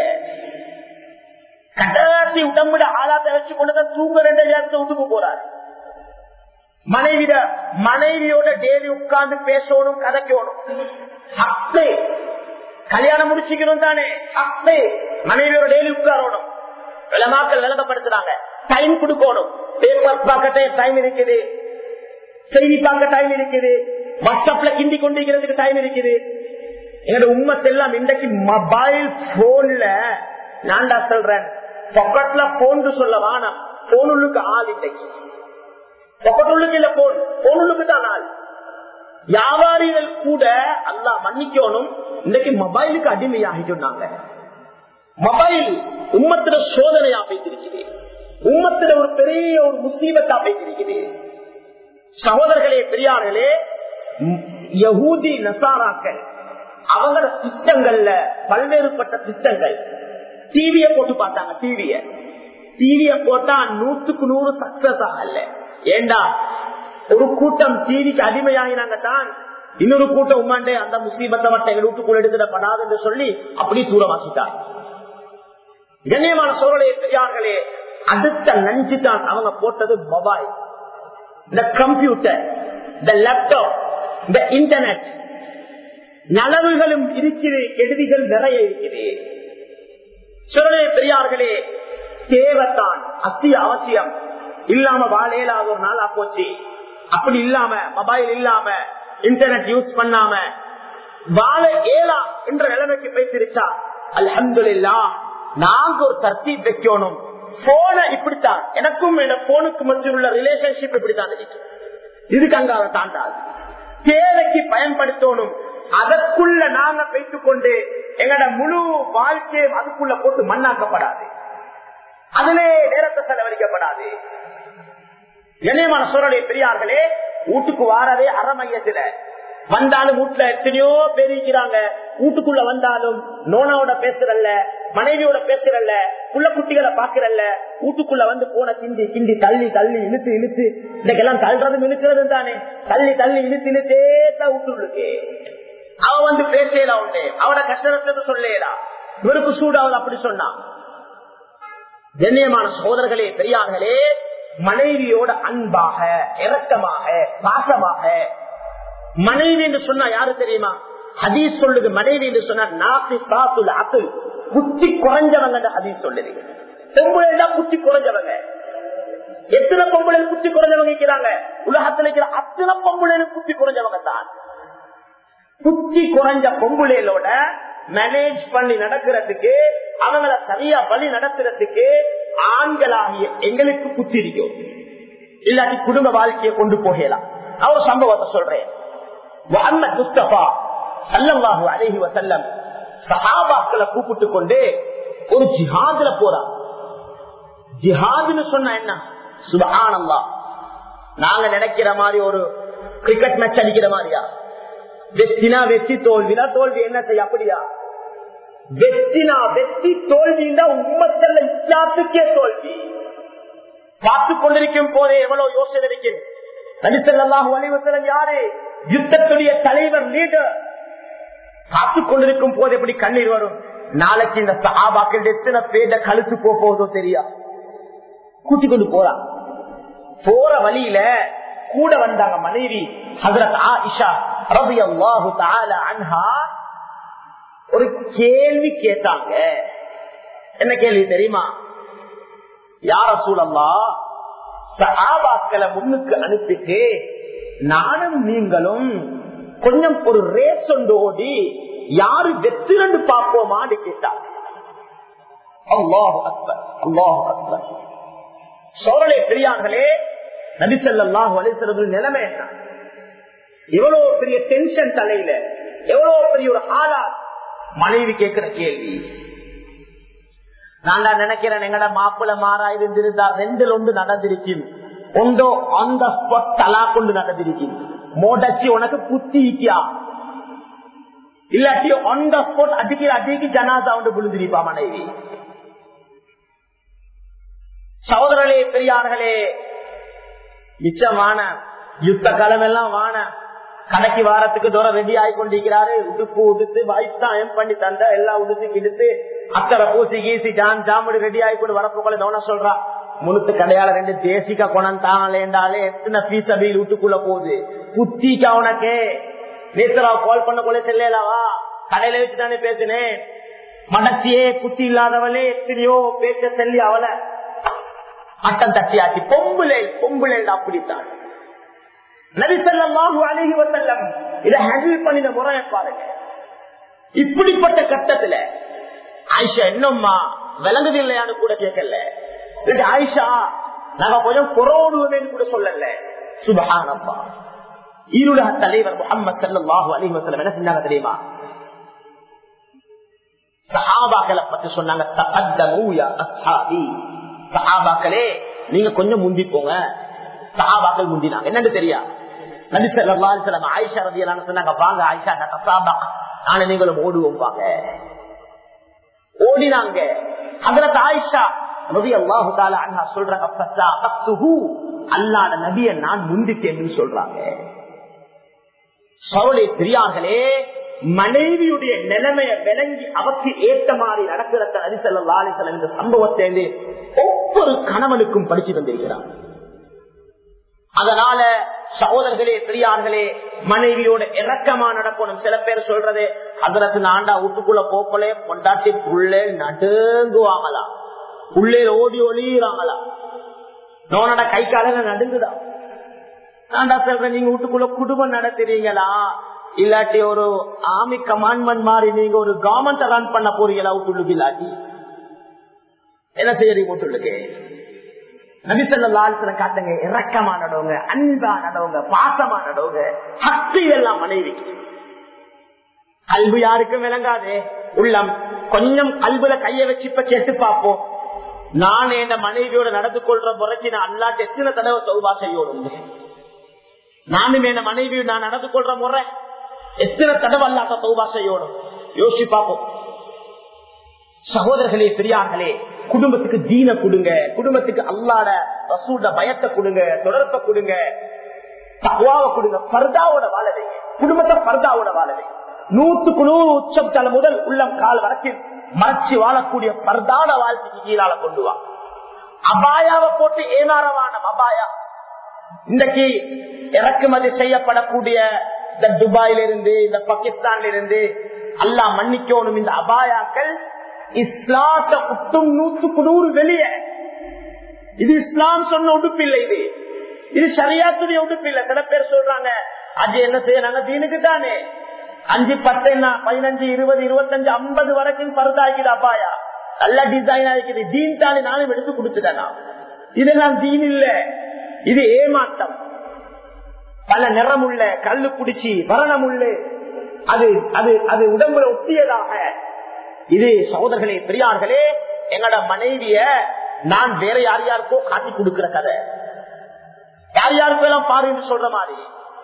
கடைசி உடம்புட ஆளாத்த வச்சு கொண்டுதான் தூங்க ரெண்டு நேரத்தை வீட்டுக்கு போறாரு மனைவிட மனைவியோட டெய்லி உட்கார்ந்து பேசணும் கதைக்கணும் ஹக்கு கல்யாணம் முடிச்சுக்கணும் தானே ஹக்கு மனைவியோட டெய்லி உட்காரணும் விளமாக்கள் விளக்கப்படுத்துறாங்க டைம் கொடுக்கணும் பேப்பர் பார்க்க டைம் இருக்குது செய்தி பார்க்க டைம் இருக்குது வாட்ஸ்அப்ல கிண்டி கொண்டிருக்கிறதுக்கு டைம் இருக்குது என்னோட உண்மத்தெல்லாம் இன்றைக்கு மொபைல் போன்ல நான் தான் சொல்றேன் பொக்கெட்ல போன் சொல்ல வானம் போனுக்கு ஆள் இன்றைக்கு பொக்கட்டுள்ளுக்கு இல்ல போன் போனுள்ளுக்கு தான் நாள் வியாபாரிகள் கூட அல்லா மன்னிக்கணும் இன்னைக்கு மொபைலுக்கு அடிமையாகிட்டாங்க மொபைல் உம்மத்திட சோதனையா வைத்திருக்கிறது உம்மத்திட ஒரு பெரிய ஒரு முசீபத்தா வைத்திருக்கிறது சகோதரர்களே பெரியார்களே யகூதி நசாராக்கள் அவங்களோட திட்டங்கள்ல பல்வேறுபட்ட திட்டங்கள் டிவிய போட்டு பார்த்தாங்க டிவிய டிவிய போட்டா நூத்துக்கு நூறு சக்சஸ் ஆகல ஏண்டா ஒரு கூட்டம் டிவிக்கு அடிமையாகினாங்க தான் இன்னொரு கூட்டம் உமாண்டே அந்த முஸ்லீமத்தை மட்டும் எங்க வீட்டுக்குள்ள எடுத்துடப்படாது என்று சொல்லி அப்படி தூரமாக்கிட்டார் கண்ணியமான சோழலே பெரியார்களே அடுத்த நஞ்சு தான் அவங்க போட்டது மொபைல் இந்த கம்ப்யூட்டர் இந்த லேப்டாப் இந்த இன்டர்நெட் நலவுகளும் இருக்கிறது கெடுதிகள் நிறைய இருக்கிறது சுரலே பெரியார்களே தேவைத்தான் அத்திய அவசியம் இல்லாம வாழையிலாத ஒரு நாளா போச்சு அப்படி இல்லாம மொபைல் இல்லாம இன்டர்நெட் யூஸ் பண்ணாம வாழ ஏலா என்ற நிலைமைக்கு பேசிருச்சா அலமதுல்லா நாங்க ஒரு தர்த்தி வைக்கணும் போன இப்படித்தான் எனக்கும் என் போனுக்கு மத்தியில் உள்ள ரிலேஷன்ஷிப் இப்படித்தான் இருக்கு இதுக்கு அங்க அதை தாண்டாது தேவைக்கு பயன்படுத்தணும் அதற்குள்ள நாங்க பேசிக் கொண்டு எங்கட முழு வாழ்க்கையை அதுக்குள்ள போட்டு மண்ணாக்கப்படாது அதிலே நேரத்தை செலவழிக்கப்படாது கண்ணியமான சூழலை பெரியார்களே வீட்டுக்கு வாரதே அறமையத்துல வந்தாலும் வீட்டுல எத்தனையோ பேர் இருக்கிறாங்க வீட்டுக்குள்ள வந்தாலும் நோனாவோட பேசுறல்ல மனைவியோட பேசுறல்ல புள்ள குட்டிகளை பாக்குறல்ல வீட்டுக்குள்ள வந்து போன கிண்டி கிண்டி தள்ளி தள்ளி இழுத்து இழுத்து இன்னைக்கெல்லாம் தள்ளுறதும் இழுக்கிறதும் தானே தள்ளி தள்ளி இழுத்து இழுத்தே தான் வீட்டுக்கு அவ வந்து பேசலாம் உண்டு அவட கஷ்டத்தை சொல்லேடா இவருக்கு சூடாவது அப்படி சொன்னான் கண்ணியமான சோதர்களே பெரியார்களே மனைவியோட அன்பாக இரக்கமாக பாசமாக மனைவி என்று சொன்னா யாரு தெரியுமா ஹதீஸ் சொல்லுது மனைவி என்று சொன்னா நாசி காத்துல அத்து புத்தி குறைஞ்சவங்க ஹதீஸ் சொல்லுது பொம்பளை தான் புத்தி குறைஞ்சவங்க எத்தனை பொம்பளை புத்தி குறைஞ்சவங்க இருக்கிறாங்க உலகத்துல இருக்கிற அத்தனை பொம்பளை புத்தி குறைஞ்சவங்க தான் புத்தி குறைஞ்ச பொம்புளைகளோட மேனேஜ் பண்ணி நடக்கிறதுக்கு அவங்கள சரியா வழி நடத்துறதுக்கு ஆண்களாகிய எங்களுக்கு புத்தி இருக்கும் இல்லாட்டி குடும்ப வாழ்க்கையை கொண்டு போகலாம் அவர் சம்பவத்தை சொல்றேன் முகமது முஸ்தபா சல்லல்லாஹு அலஹி வசல்லம் சஹாபாக்களை கூப்பிட்டு கொண்டு ஒரு ஜிஹாதுல போறான் ஜிஹாதுன்னு சொன்ன என்ன சுபஹானல்லா நாங்க நினைக்கிற மாதிரி ஒரு கிரிக்கெட் மேட்ச் அடிக்கிற மாதிரியா வெற்றினா வெற்றி தோல்வினா தோல்வி என்ன செய்ய அப்படியா வெற்றினா வெற்றி தோல்வின்னா உண்மத்தல்ல இஸ்லாத்துக்கே தோல்வி பார்த்து கொண்டிருக்கும் போதே எவ்வளவு யோசனை இருக்கும் நபிசல்லாஹு அலிவசலம் யாரு யுத்தத்துடைய தலைவர் லீடர் காத்து கொண்டிருக்கும் போது எப்படி கண்ணீர் வரும் நாளைக்கு இந்த சஹாபாக்கள் எத்தனை பேட கழுத்து போதோ தெரியா கூட்டி கொண்டு போறான் போற வழியில கூட வந்தாங்க மனைவி ஹசரத் ஆயிஷா ரவி அல்லாஹு அன்ஹா ஒரு கேள்வி கேட்டாங்க என்ன கேள்வி தெரியுமா யார சூழல்லா சஹாபாக்களை முன்னுக்கு அனுப்பிட்டு நானும் நீங்களும் கொஞ்சம் ஒரு ரேஸ் ஒன்று ஓடி யாரு வெற்றிரண்டு பார்ப்போமான்னு கேட்டாங்க அல்லாஹு அக்பர் அல்லாஹு அக்பர் சோழலை பெரியார்களே நபிசல்லாஹு அலிசல்ல நிலைமை என்ன எவ்வளவு பெரிய டென்ஷன் தலையில எவ்வளவு பெரிய ஒரு ஆளா மனைவி கேட்கிற கேள்வி நான் தான் நினைக்கிறேன் எங்கட மாப்பிள்ள மாறா இருந்திருந்தா ரெண்டில் ஒன்று நடந்திருக்கும் ஒன்றோ அந்த ஸ்பாட் தலா கொண்டு நடந்திருக்கும் மோடச்சி உனக்கு புத்தி இக்கியா இல்லாட்டி ஆன் த ஸ்பாட் அடிக்கிற அடிக்கு ஜனாதா வந்து விழுந்திருப்பா மனைவி சகோதரர்களே பெரியார்களே மிச்சமான யுத்த காலம் எல்லாம் வான கடைக்கு வாரத்துக்கு தூரம் ரெடி ஆகி கொண்டிருக்கிறாரு உடுப்பு உடுத்து வாய்ஸ் தான் எம் பண்ணி தந்த எல்லாம் உடுத்து கிடுத்து அக்கறை பூசி கீசி ஜான் ஜாமுடி ரெடி ஆகி கொண்டு வரப்போல தவணை சொல்றா முழுத்து கடையால ரெண்டு தேசிக்க குணம் தாங்களேண்டாலே எத்தனை பீஸ் அபில் வீட்டுக்குள்ள போகுது புத்திக்கா உனக்கு நேத்தரா கால் பண்ண கொள்ள செல்லலாவா கடையில வச்சு தானே பேசினேன் மடச்சியே புத்தி இல்லாதவளே எத்தனையோ பேச்ச செல்லி அவளை அட்டம் தட்டியாச்சு பொம்புலை பொம்புலை அப்படித்தான் நபிசல்லாஹு அழகி வசல்லம் இதை ஹேண்டில் பண்ணின முறையை பாருங்க இப்படிப்பட்ட கட்டத்துல ஆயிஷா என்னம்மா விளங்குது இல்லையான்னு கூட கேட்கல ஆயிஷா நாங்க கொஞ்சம் புறோடுவோமேன்னு கூட சொல்லல சுபஹானப்பா ஈருலக தலைவர் முகமது சல்லாஹூ அலி வசலம் என்ன செஞ்சாங்க தெரியுமா சஹாபாக்களை பத்தி சொன்னாங்க சஹாபாக்களே நீங்க கொஞ்சம் முந்தி போங்க சஹாபாக்கள் முந்தினாங்க என்னன்னு தெரியா நபி ஸல்லல்லாஹு அலைஹி வஸல்லம் ஆயிஷா ரலியல்லாஹு அன்ஹா சொன்னாங்க வாங்க ஆயிஷா தசாபாக் நானும் நீங்களும் ஓடுவோம் வாங்க ஓடினாங்க ஹஜரத் ஆயிஷா ரலியல்லாஹு தஆலா அன்ஹா சொல்றாங்க ஃபஸாபத்துஹு அல்லாஹ்ட நபியை நான் முந்திட்டேன்னு சொல்றாங்க சவுளே பெரியார்களே மனைவியுடைய நிலைமைய விளங்கி அவருக்கு ஏற்ற மாதிரி நடக்கிறத நரிசல்லா அலிசல்லம் இந்த சம்பவத்தை ஒவ்வொரு கணவனுக்கும் படிச்சு வந்திருக்கிறார் அதனால சகோதரர்களே பெரியார்களே மனைவியோட இறக்கமா நடக்கணும் சில பேர் சொல்றது அதற்கு நாண்டா வீட்டுக்குள்ள போக்கலே பொண்டாட்டி புள்ளே நடுங்குவாங்களாம் புள்ளே ஓடி ஒளியுறாங்களாம் நோனோட கை கால நடுங்குதா நான்டா சொல்றேன் நீங்க வீட்டுக்குள்ள குடும்பம் நடத்துறீங்களா இல்லாட்டி ஒரு ஆமி கமாண்ட்மெண்ட் மாதிரி நீங்க ஒரு கவர்மெண்ட் ரன் பண்ண போறீங்களா வீட்டுள்ளுக்கு இல்லாட்டி என்ன செய்யறீங்க வீட்டுள்ளுக்கு நபிசல்ல காட்டுங்க இறக்கமா நடவுங்க அன்பா நடவுங்க பாசமா நடவுங்க சக்தி எல்லாம் மனைவிக்கு கல்வி யாருக்கும் விளங்காது உள்ளம் கொஞ்சம் கல்வில கைய வச்சு இப்ப கேட்டு பார்ப்போம் நான் என் மனைவியோட நடந்து கொள்ற முறைக்கு நான் அல்லாட்டு எத்தனை தடவை தௌபா செய்யணும் நானும் என் மனைவி நான் நடந்து கொள்ற முறை எத்தனை தடவை அல்லாட்ட தௌபா செய்யணும் யோசிச்சு பார்ப்போம் சகோதரர்களே பெரியார்களே குடும்பத்துக்கு தீன கொடுங்க குடும்பத்துக்கு அல்லாட ரசூட பயத்தை கொடுங்க தொடர்பை கொடுங்க தகுவாவை கொடுங்க பர்தாவோட வாழவை குடும்பத்தை பர்தாவோட வாழவை நூத்துக்கு நூறு உச்சம் தலை முதல் உள்ளம் கால் வரைக்கும் மறைச்சு வாழக்கூடிய பர்தான வாழ்க்கைக்கு கீழால கொண்டு வா அபாயாவை போட்டு ஏனாரமான அபாயா இன்றைக்கு இறக்குமதி செய்யப்படக்கூடிய இந்த துபாயில இருந்து இந்த பாகிஸ்தான்ல இருந்து அல்லா மன்னிக்கணும் இந்த அபாயாக்கள் இஸ்லாத்தை குட்டும் நூற்றுக்கு நூறு வெளியே இது இஸ்லாம் சொன்ன உடுப்பு இல்லை இது இது சரியாத்துடைய உடுப்பு இல்லை சில பேர் சொல்றாங்க அது என்ன செய்யறாங்க தீனுக்கு தானே அஞ்சு பத்து என்ன பதினஞ்சு இருபது இருபத்தஞ்சு ஐம்பது வரைக்கும் பருதாக்குது அப்பாயா நல்ல டிசைன் ஆகிக்குது தீன் தானே நானும் எடுத்து கொடுத்துட்டேன் இதெல்லாம் தீன் இல்ல இது ஏமாட்டம் பல நிறம் உள்ள கல்லு குடிச்சி வரணம் உள்ள அது அது அது உடம்புல ஒட்டியதாக இது சகோதரர்களே பெரியார்களே எங்களோட மனைவிய நான் வேற யார் யாருக்கோ காட்டி கொடுக்கிற கதை யார் யாருக்கோ எல்லாம் பாருன்னு சொல்ற மாதிரி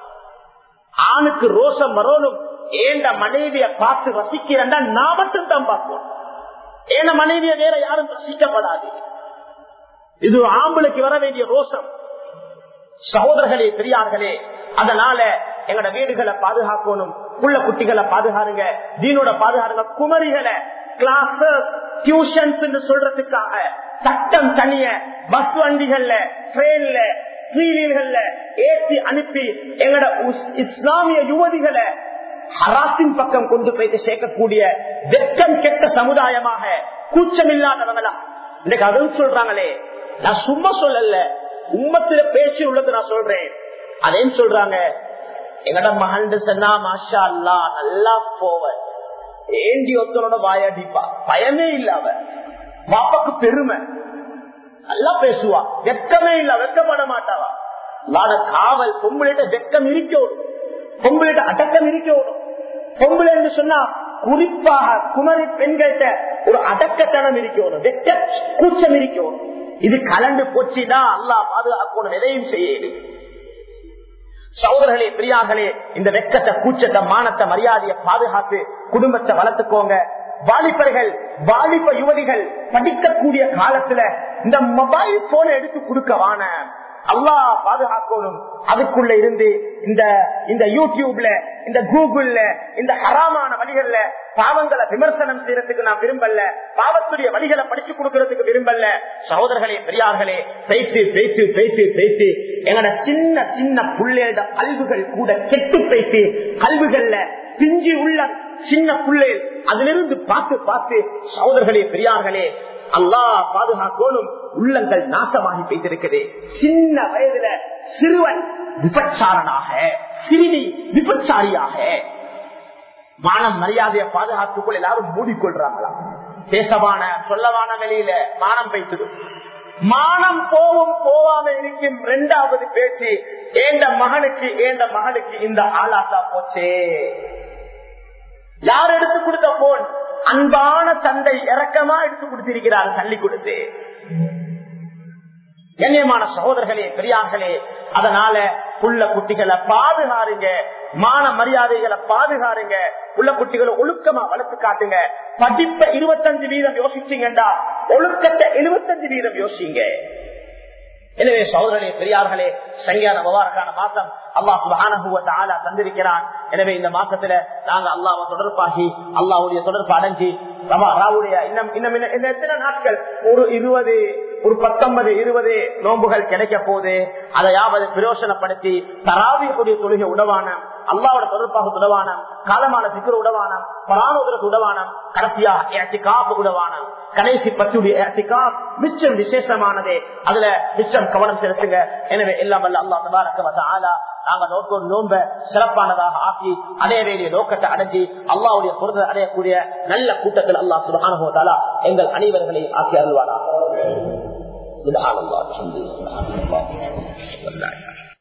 ஆணுக்கு ரோசம் வரணும் ஏண்ட மனைவிய பார்த்து ரசிக்கிறேன்டா நான் மட்டும் தான் பார்ப்போம் ஏன மனைவிய வேற யாரும் ரசிக்கப்படாது இது ஆம்பளைக்கு வர வேண்டிய ரோசம் சகோதரர்களே பெரியார்களே அதனால எங்கட வீடுகளை பாதுகாக்கணும் உள்ள குட்டிகளை பாதுகாருங்க தீனோட பாதுகாருங்க குமரிகளை கிளாஸஸ் டியூஷன்ஸ் சொல்றதுக்காக சட்டம் தனிய பஸ் வண்டிகள்ல ட்ரெயின்ல சீரியல்கள்ல ஏற்றி அனுப்பி எங்கட இஸ்லாமிய யுவதிகளை ஹராத்தின் பக்கம் கொண்டு போயிட்டு சேர்க்கக்கூடிய வெக்கம் கெட்ட சமுதாயமாக கூச்சம் இல்லாதவங்களா இன்னைக்கு அதுவும் சொல்றாங்களே நான் சும்மா சொல்லல உம்மத்துல பேச்சு உள்ளது நான் சொல்றேன் அதேன்னு சொல்றாங்க எங்கட மகன் சொன்னா மாஷா அல்லா நல்லா போவ ஏண்டி ஒருத்தனோட வாயடிப்பா பயமே இல்ல அவ பாப்பாக்கு பெருமை நல்லா பேசுவா வெக்கமே இல்ல வெக்கப்பட மாட்டாவா நாட காவல் பொம்பளைட்ட வெக்கம் இருக்கணும் பொம்பளைட்ட அடக்கம் இருக்கணும் பொம்பளை என்று சொன்னா குறிப்பாக குமரி பெண்கள்கிட்ட ஒரு அடக்கத்தனம் இருக்கணும் வெக்க கூச்சம் இருக்கணும் இது கலந்து போச்சுன்னா அல்லா பாதுகாக்கணும் எதையும் செய்யுது சகோதரர்களே பிரியார்களே இந்த வெக்கத்தை கூச்சத்தை மானத்தை மரியாதையை பாதுகாத்து குடும்பத்தை வளர்த்துக்கோங்க வாலிபர்கள் வாலிப யுவதிகள் படிக்கக்கூடிய காலத்துல இந்த மொபைல் போனை எடுத்து கொடுக்க வான அல்லா பாதுகாக்கணும் அதுக்குள்ள இருந்து இந்த இந்த யூடியூப்ல இந்த கூகுள்ல இந்த ஹராமான வழிகள்ல பாவங்களை விமர்சனம் செய்யறதுக்கு நான் விரும்பல பாவத்துடைய வழிகளை படிச்சு கொடுக்கறதுக்கு விரும்பல சகோதரர்களே பெரியார்களே பேய்த்து பேய்த்து பேய்த்து பேய்த்து எங்கட சின்ன சின்ன புள்ளேட கல்விகள் கூட கெட்டு பேய்த்து கல்விகள்ல பிஞ்சி உள்ள சின்ன புள்ளே அதிலிருந்து பார்த்து பார்த்து சகோதரர்களே பெரியார்களே அல்லா பாதுகாக்கோனும் உள்ளங்கள் நாசமாகி பெய்திருக்குது சின்ன வயதுல சிறுவன் விபச்சாரனாக சிறுமி விபச்சாரியாக மானம் மரியாதையை பாதுகாத்துக்கொள் எல்லாரும் மூடிக்கொள்றாங்களா பேசவான சொல்லவான வெளியில மானம் பைத்திடும் மானம் போவும் போவாம இருக்கும் இரண்டாவது பேச்சு ஏண்ட மகனுக்கு ஏண்ட மகளுக்கு இந்த ஆளாத்தா போச்சே யார் எடுத்து கொடுத்த போன் அன்பான தந்தை இறக்கமா எடுத்து கொடுத்திருக்கிறார் சல்லி கொடுத்து கண்ணியமான சகோதரர்களே பெரியார்களே அதனால புள்ள குட்டிகளை பாதுகாருங்க மான மரியாதைகளை பாதுகாருங்க உள்ள குட்டிகளை ஒழுக்கமா வளர்த்து காட்டுங்க படிப்ப இருபத்தஞ்சு வீதம் யோசிச்சீங்கடா ஒழுக்கத்தை எழுபத்தஞ்சு வீதம் யோசிங்க எனவே சகோதரே பெரியார்களே சரியான முபாரக்கான மாசம் அல்லாஹ் சுபானுவத்த ஆளா தந்திருக்கிறான் எனவே இந்த மாசத்துல நாங்க அல்லாவை தொடர்பாகி அல்லாவுடைய தொடர்பு அடைஞ்சு ராவுடைய இன்னும் இன்னும் இன்னும் எத்தனை நாட்கள் ஒரு இருபது ஒரு பத்தொன்பது இருபது நோன்புகள் கிடைக்க போது அதையாவது பிரயோசனப்படுத்தி தராவியக்கூடிய தொழுகை உடவான அல்லாவோட தொடர்பாக உடவான காலமான சிக்கர உடவான பராமோதரத்து உடவான கடைசியா காப்பு உடவான கடைசி பத்துடைய மிச்சம் விசேஷமானதே அதுல மிச்சம் கவனம் செலுத்துங்க எனவே எல்லாம் அல்ல அல்லா தபாரக்க ஆலா நாங்க நோக்கம் நோம்ப சிறப்பானதாக ஆக்கி அதே வேண்டிய நோக்கத்தை அடைஞ்சி அல்லாவுடைய பொருள் அடையக்கூடிய நல்ல கூட்டத்தில் அல்லாஹ் சுபானுவதாலா எங்கள் அனைவர்களை ஆக்கி அருள்வாரா சுபஹானல்லாஹ் அல்ஹம்துலில்லாஹ்